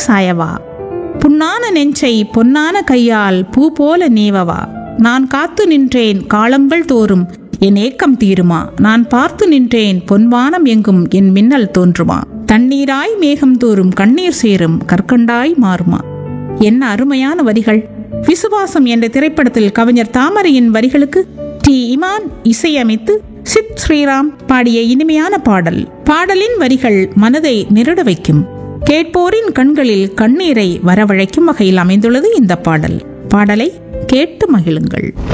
சாயவா புண்ணான நெஞ்சை பொன்னான கையால் பூ போல நீவவா நான் காத்து நின்றேன் காலங்கள் தோறும் என் ஏக்கம் தீருமா நான் பார்த்து நின்றேன் பொன்வானம் எங்கும் என் மின்னல் தோன்றுமா தண்ணீராய் மேகம் தோறும் கண்ணீர் சேரும் கற்கண்டாய் மாறுமா என்ன அருமையான வரிகள் விசுவாசம் என்ற திரைப்படத்தில் கவிஞர் தாமரையின் வரிகளுக்கு டி இமான் இசையமைத்து சித் ஸ்ரீராம் பாடிய இனிமையான பாடல் பாடலின் வரிகள் மனதை நிருட வைக்கும் கேட்போரின் கண்களில் கண்ணீரை வரவழைக்கும் வகையில் அமைந்துள்ளது இந்த பாடல் பாடலை கேட்டு மகிழுங்கள்